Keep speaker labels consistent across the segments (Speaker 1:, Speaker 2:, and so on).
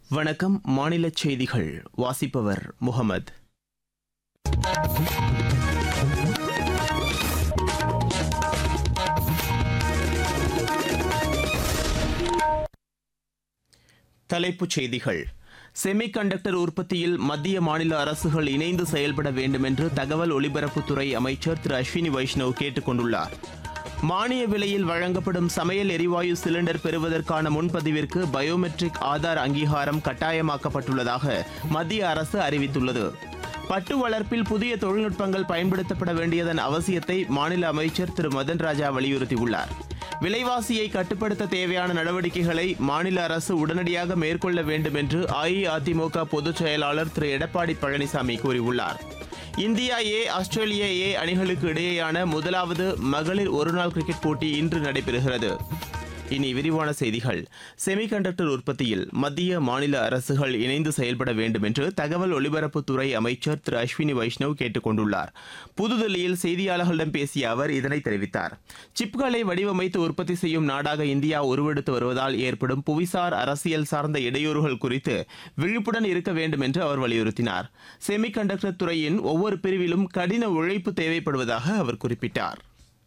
Speaker 1: வணக்கம் மாநில செய்திகள் வாசிப்பவர் முகமது தலைப்புச் செய்திகள் செமி கண்டக்டர் உற்பத்தியில் மத்திய மாநில அரசுகள் இணைந்து செயல்பட வேண்டும் என்று தகவல் ஒலிபரப்புத்துறை அமைச்சர் திரு அஸ்வினி வைஷ்ணவ் கேட்டுக் கொண்டுள்ளார் மானிய விலையில் வழங்கப்படும் சமையல் எரிவாயு சிலிண்டர் பெறுவதற்கான முன்பதிவிற்கு பயோமெட்ரிக் ஆதார் அங்கீகாரம் கட்டாயமாக்கப்பட்டுள்ளதாக மத்திய அரசு அறிவித்துள்ளது பட்டு வளர்ப்பில் புதிய தொழில்நுட்பங்கள் பயன்படுத்தப்பட வேண்டியதன் அவசியத்தை மாநில அமைச்சர் திரு மதன் ராஜா வலியுறுத்தியுள்ளார் விலைவாசியை கட்டுப்படுத்த தேவையான நடவடிக்கைகளை மாநில அரசு உடனடியாக மேற்கொள்ள வேண்டும் என்று அஇஅதிமுக பொதுச் செயலாளர் திரு எடப்பாடி பழனிசாமி கூறியுள்ளார் இந்தியா ஏ ஆஸ்திரேலியா ஏ அணிகளுக்கு இடையேயான முதலாவது மகளிர் ஒருநாள் கிரிக்கெட் போட்டி இன்று நடைபெறுகிறது இனி விரிவான செய்திகள் செமிகண்டக்டர் உற்பத்தியில் மத்திய மாநில அரசுகள் இணைந்து செயல்பட வேண்டும் என்று தகவல் ஒலிபரப்புத்துறை அமைச்சர் திரு அஸ்வினி வைஷ்ணவ் கேட்டுக் கொண்டுள்ளார் புதுதில்லியில் செய்தியாளர்களிடம் பேசிய அவர் இதனை தெரிவித்தார் சிப்களை வடிவமைத்து உற்பத்தி செய்யும் நாடாக இந்தியா உருவெடுத்து வருவதால் ஏற்படும் புவிசார் அரசியல் சார்ந்த இடையூறுகள் குறித்து விழிப்புடன் இருக்க வேண்டும் என்று அவர் வலியுறுத்தினார் செமிகண்டக்டர் துறையின் ஒவ்வொரு பிரிவிலும் கடின உழைப்பு தேவைப்படுவதாக அவர் குறிப்பிட்டார்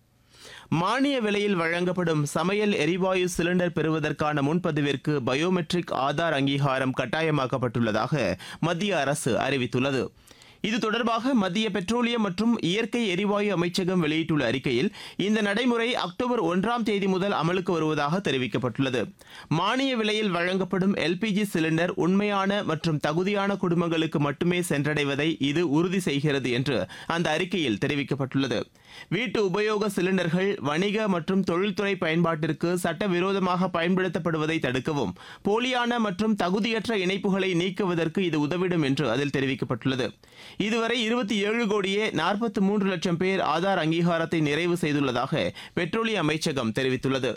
Speaker 1: மானிய விலையில் வழங்கப்படும் சமையல் எரிவாயு சிலிண்டர் பெறுவதற்கான முன்பதிவிற்கு பயோமெட்ரிக் ஆதார் அங்கீகாரம் கட்டாயமாக்கப்பட்டுள்ளதாக மத்திய அரசு அறிவித்துள்ளது இது தொடர்பாக மத்திய பெட்ரோலியம் மற்றும் இயற்கை எரிவாயு அமைச்சகம் வெளியிட்டுள்ள அறிக்கையில் இந்த நடைமுறை அக்டோபர் ஒன்றாம் தேதி முதல் அமலுக்கு வருவதாக தெரிவிக்கப்பட்டுள்ளது மானிய விலையில் வழங்கப்படும் எல்பிஜி சிலிண்டர் உண்மையான மற்றும் தகுதியான குடும்பங்களுக்கு மட்டுமே சென்றடைவதை இது உறுதி செய்கிறது என்று அந்த அறிக்கையில் தெரிவிக்கப்பட்டுள்ளது வீட்டு உபயோக சிலிண்டர்கள் வணிக மற்றும் தொழில்துறை பயன்பாட்டிற்கு சட்டவிரோதமாக பயன்படுத்தப்படுவதை தடுக்கவும் போலியான மற்றும் தகுதியற்ற இணைப்புகளை நீக்குவதற்கு இது உதவிடும் என்று அதில் தெரிவிக்கப்பட்டுள்ளது இதுவரை இருபத்தி ஏழு கோடியே நாற்பத்தி மூன்று லட்சம் பேர் ஆதார் அங்கீகாரத்தை நிறைவு செய்துள்ளதாக பெட்ரோலிய அமைச்சகம் தெரிவித்துள்ளது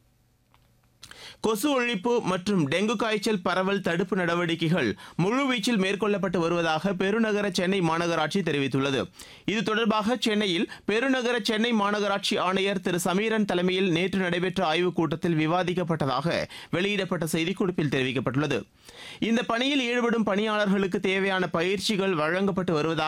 Speaker 1: கொசு ஒழிப்பு மற்றும் டெங்கு காய்ச்சல் பரவல் தடுப்பு நடவடிக்கைகள் முழுவீச்சில் மேற்கொள்ளப்பட்டு வருவதாக பெருநகர சென்னை மாநகராட்சி தெரிவித்துள்ளது இது தொடர்பாக சென்னையில் பெருநகர சென்னை மாநகராட்சி ஆணையர் திரு சமீரன் தலைமையில் நேற்று நடைபெற்ற ஆய்வுக் கூட்டத்தில் விவாதிக்கப்பட்டதாக வெளியிடப்பட்ட செய்திக்குறிப்பில் தெரிவிக்கப்பட்டுள்ளது இந்த பணியில் ஈடுபடும் பணியாளர்களுக்கு தேவையான பயிற்சிகள் வழங்கப்பட்டு வருவதாக